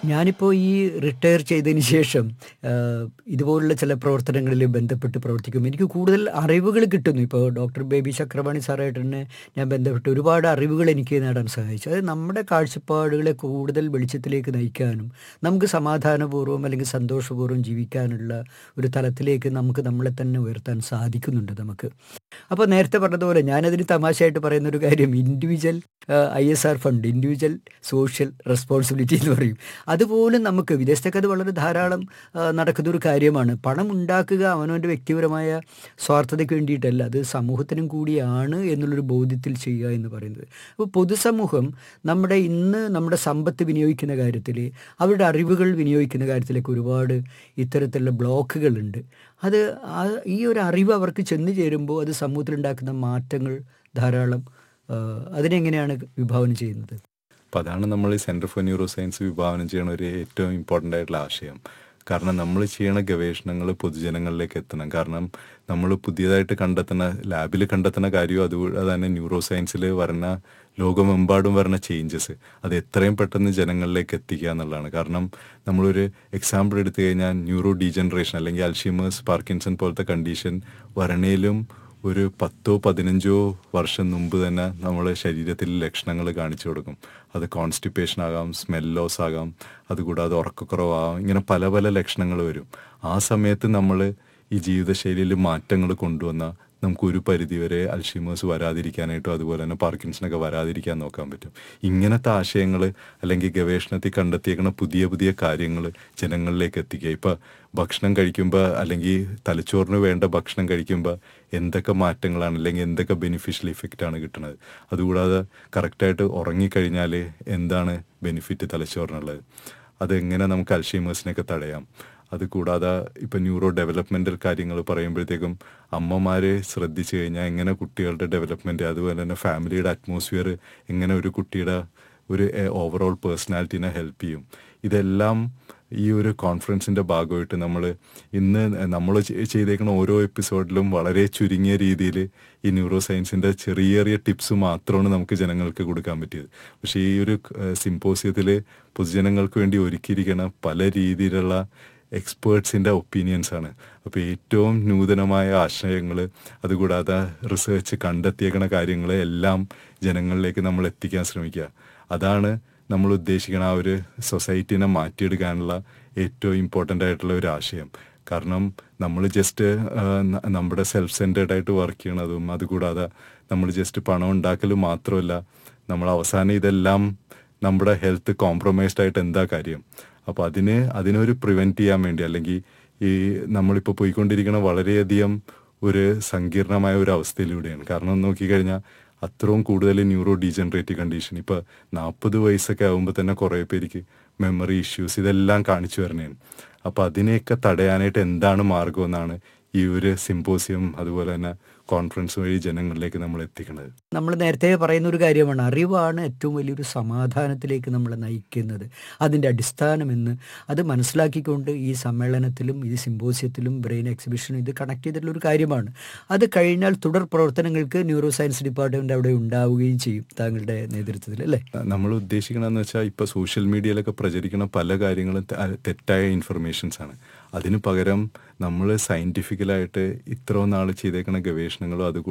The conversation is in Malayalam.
ഞാനിപ്പോൾ ഈ റിട്ടയർ ചെയ്തതിന് ശേഷം ആഹ്, ഇതുപോലുള്ള ചില പ്രവർത്തനങ്ങളിൽ ബന്ധപ്പെട്ട് പ്രവർത്തിക്കും എനിക്ക് കൂടുതൽ അറിവുകൾ കിട്ടുന്നു ഇപ്പോൾ ഡോക്ടർ ബേബി ചക്രവാണി സാറായിട്ട് തന്നെ ഞാൻ ബന്ധപ്പെട്ട് ഒരുപാട് അറിവുകൾ എനിക്ക് നേടാൻ സഹായിച്ചു അത് നമ്മുടെ കാഴ്ചപ്പാടുകളെ കൂടുതൽ വെളിച്ചത്തിലേക്ക് നയിക്കാനും നമുക്ക് സമാധാനപൂർവ്വം അല്ലെങ്കിൽ സന്തോഷപൂർവ്വം ജീവിക്കാനുള്ള ഒരു തലത്തിലേക്ക് നമുക്ക് നമ്മളെ തന്നെ ഉയർത്താൻ സാധിക്കുന്നുണ്ട് നമുക്ക് അപ്പോൾ നേരത്തെ പറഞ്ഞതുപോലെ ഞാനതിന് തമാശയായിട്ട് പറയുന്ന ഒരു കാര്യം individual I S R fund individual social responsibility എന്ന് പറയും അതുപോലും നമുക്ക് വിദേശത്തൊക്കെ അത് വളരെ ധാരാളം ആ, നടക്കുന്നൊരു കാര്യമാണ് പണം ഉണ്ടാക്കുക അവനവൻ്റെ വ്യക്തിപരമായ സ്വാർത്ഥതയ്ക്ക് വേണ്ടിയിട്ടല്ല അത് സമൂഹത്തിനും കൂടിയാണ് എന്നുള്ളൊരു ബോധ്യത്തിൽ ചെയ്യുക എന്ന് പറയുന്നത് അപ്പോൾ പൊതുസമൂഹം നമ്മുടെ ഇന്ന് നമ്മുടെ സമ്പത്ത് വിനിയോഗിക്കുന്ന കാര്യത്തിൽ അവരുടെ അറിവുകൾ വിനിയോഗിക്കുന്ന കാര്യത്തിലേക്ക് ഒരുപാട് ഇത്തരത്തിലുള്ള ബ്ലോക്കുകളുണ്ട് അത് ആ ഈ ഒരു അറിവ് അവർക്ക് ചെന്ന് ചേരുമ്പോൾ അത് സമൂഹത്തിലുണ്ടാക്കുന്ന മാറ്റങ്ങൾ ധാരാളം ആ, അതിനെങ്ങനെയാണ് വിഭാവനം ചെയ്യുന്നത് അപ്പം അതാണ് നമ്മൾ ഈ സെൻറ്റർ ഫോർ ന്യൂറോ സയൻസ് വിഭാവനം ചെയ്യണ ഒരു ഏറ്റവും ഇമ്പോർട്ടൻ്റ് ആയിട്ടുള്ള ആശയം കാരണം നമ്മൾ ചെയ്യണ ഗവേഷണങ്ങൾ പൊതുജനങ്ങളിലേക്ക് എത്തണം കാരണം നമ്മൾ പുതിയതായിട്ട് കണ്ടെത്തുന്ന ലാബിൽ കണ്ടെത്തുന്ന കാര്യവും അതുപോലെ തന്നെ ന്യൂറോ സയൻസിൽ വരുന്ന ലോകമെമ്പാടും വരുന്ന ചേഞ്ചസ് അത് എത്രയും പെട്ടെന്ന് ജനങ്ങളിലേക്ക് എത്തിക്കുക എന്നുള്ളതാണ് കാരണം നമ്മളൊരു എക്സാമ്പിൾ എടുത്തു കഴിഞ്ഞാൽ ന്യൂറോ ഡീജനറേഷൻ അല്ലെങ്കിൽ അൽഷിമേഴ്സ് പാർക്കിൻസൺ പോലത്തെ കണ്ടീഷൻ വരണേലും ഒരു പത്തോ പതിനഞ്ചോ വർഷം മുമ്പ് തന്നെ നമ്മളെ ശരീരത്തിൽ ലക്ഷണങ്ങൾ കാണിച്ചു കൊടുക്കും അത് കോൺസ്റ്റിപ്പേഷൻ ആകാം സ്മെൽ ലോസ് ആകാം അതുകൂടാതെ ഉറക്കക്കുറവാകാം ഇങ്ങനെ പല പല ലക്ഷണങ്ങൾ വരും ആ സമയത്ത് നമ്മൾ ഈ ജീവിതശൈലിയിൽ മാറ്റങ്ങൾ കൊണ്ടുവന്ന നമുക്ക് ഒരു പരിധിവരെ അൽഷിമേഴ്സ് വരാതിരിക്കാനായിട്ടും അതുപോലെ തന്നെ പാർക്കിൻസണൊക്കെ വരാതിരിക്കാൻ നോക്കാൻ പറ്റും ഇങ്ങനത്തെ ആശയങ്ങൾ അല്ലെങ്കിൽ ഗവേഷണത്തിൽ കണ്ടെത്തിയേക്കുന്ന പുതിയ പുതിയ കാര്യങ്ങൾ ജനങ്ങളിലേക്ക് എത്തിക്കുക ഇപ്പം ഭക്ഷണം കഴിക്കുമ്പോൾ അല്ലെങ്കിൽ തലച്ചോറിന് വേണ്ട ഭക്ഷണം കഴിക്കുമ്പോൾ എന്തൊക്കെ മാറ്റങ്ങളാണ് അല്ലെങ്കിൽ എന്തൊക്കെ ബെനിഫിഷ്യൽ ഇഫക്റ്റ് ആണ് കിട്ടുന്നത് അതുകൂടാതെ കറക്റ്റായിട്ട് ഉറങ്ങിക്കഴിഞ്ഞാൽ എന്താണ് ബെനിഫിറ്റ് തലച്ചോറിനുള്ളത് അതെങ്ങനെ നമുക്ക് അൽഷീമേഴ്സിനെയൊക്കെ തടയാം അത് കൂടാതെ ഇപ്പം ന്യൂറോ ഡെവലപ്മെൻ്റൽ കാര്യങ്ങൾ പറയുമ്പോഴത്തേക്കും അമ്മമാർ ശ്രദ്ധിച്ചു കഴിഞ്ഞാൽ എങ്ങനെ കുട്ടികളുടെ ഡെവലപ്മെൻറ്റ് അതുപോലെ തന്നെ ഫാമിലിയുടെ അറ്റ്മോസ്ഫിയർ എങ്ങനെ ഒരു കുട്ടിയുടെ ഒരു ഓവറോൾ പേഴ്സണാലിറ്റീനെ ഹെൽപ്പ് ചെയ്യും ഇതെല്ലാം ഈ ഒരു കോൺഫറൻസിൻ്റെ ഭാഗമായിട്ട് നമ്മൾ ഇന്ന് നമ്മൾ ചെയ്തേക്കുന്ന ഓരോ എപ്പിസോഡിലും വളരെ ചുരുങ്ങിയ രീതിയിൽ ഈ ന്യൂറോ സയൻസിൻ്റെ ചെറിയ ചെറിയ ടിപ്സ് മാത്രമാണ് നമുക്ക് ജനങ്ങൾക്ക് കൊടുക്കാൻ പറ്റിയത് പക്ഷേ ഈ ഒരു സിമ്പോസിയത്തിൽ പൊതുജനങ്ങൾക്ക് വേണ്ടി ഒരുക്കിയിരിക്കുന്ന പല രീതിയിലുള്ള എക്സ്പേർട്സിൻ്റെ ഒപ്പീനിയൻസ് ആണ് അപ്പോൾ ഏറ്റവും നൂതനമായ ആശയങ്ങൾ അതുകൂടാതെ റിസർച്ച് കണ്ടെത്തിയേക്കണ കാര്യങ്ങൾ എല്ലാം ജനങ്ങളിലേക്ക് നമ്മൾ എത്തിക്കാൻ ശ്രമിക്കുക അതാണ് നമ്മൾ ഉദ്ദേശിക്കുന്ന ആ ഒരു സൊസൈറ്റീനെ മാറ്റിയെടുക്കാനുള്ള ഏറ്റവും ഇമ്പോർട്ടൻ്റ് ആയിട്ടുള്ള ഒരു ആശയം കാരണം നമ്മൾ ജസ്റ്റ് നമ്മുടെ സെൽഫ് സെൻറ്റേഡ് ആയിട്ട് വർക്ക് ചെയ്യണതും അതുകൂടാതെ നമ്മൾ ജസ്റ്റ് പണം ഉണ്ടാക്കൽ മാത്രമല്ല നമ്മൾ അവസാനം ഇതെല്ലാം നമ്മുടെ ഹെൽത്ത് കോംപ്രമൈസ്ഡ് ആയിട്ട് എന്താ കാര്യം അപ്പോൾ അതിന് അതിനൊരു പ്രിവെൻറ്റ് ചെയ്യാൻ വേണ്ടി അല്ലെങ്കിൽ ഈ നമ്മളിപ്പോൾ പോയിക്കൊണ്ടിരിക്കുന്ന വളരെയധികം ഒരു സങ്കീർണമായ ഒരു അവസ്ഥയിലൂടെയാണ് കാരണം നോക്കിക്കഴിഞ്ഞാൽ അത്രയും കൂടുതൽ ന്യൂറോ ഡീജനറേറ്റീവ് കണ്ടീഷൻ ഇപ്പോൾ നാൽപ്പത് വയസ്സൊക്കെ ആകുമ്പോൾ തന്നെ കുറേ പേർക്ക് മെമ്മറി ഇഷ്യൂസ് ഇതെല്ലാം കാണിച്ചു വരണേണ് അപ്പോൾ അതിനെയൊക്കെ തടയാനായിട്ട് എന്താണ് മാർഗമെന്നാണ് ഈ ഒരു സിമ്പോസിയം അതുപോലെ തന്നെ കോൺഫറൻസ് വഴി ജനങ്ങളിലേക്ക് നമ്മൾ എത്തിക്കുന്നത് നമ്മൾ നേരത്തെ പറയുന്ന ഒരു കാര്യമാണ് അറിവാണ് ഏറ്റവും വലിയൊരു സമാധാനത്തിലേക്ക് നമ്മളെ നയിക്കുന്നത് അതിൻ്റെ അടിസ്ഥാനമെന്ന് അത് മനസ്സിലാക്കിക്കൊണ്ട് ഈ സമ്മേളനത്തിലും ഈ സിമ്പോസിയത്തിലും ബ്രെയിൻ എക്സിബിഷനും ഇത് കണക്ട് ചെയ്തിട്ടുള്ള ഒരു കാര്യമാണ് അത് കഴിഞ്ഞാൽ തുടർ പ്രവർത്തനങ്ങൾക്ക് ന്യൂറോ സയൻസ് ഡിപ്പാർട്ട്മെൻറ്റ് അവിടെ ഉണ്ടാവുകയും ചെയ്യും താങ്കളുടെ നേതൃത്വത്തിൽ അല്ലേ നമ്മൾ ഉദ്ദേശിക്കണമെന്ന് വെച്ചാൽ ഇപ്പോൾ സോഷ്യൽ മീഡിയയിലൊക്കെ പ്രചരിക്കുന്ന പല കാര്യങ്ങളും തെ- തെറ്റായ ഇൻഫർമേഷൻസ് ആണ് അതിന് പകരം നമ്മൾ സയൻറ്റിഫിക്കലായിട്ട് ഇത്രയും നാൾ ചെയ്തേക്കുന്ന ഗവേഷണങ്ങളും അത്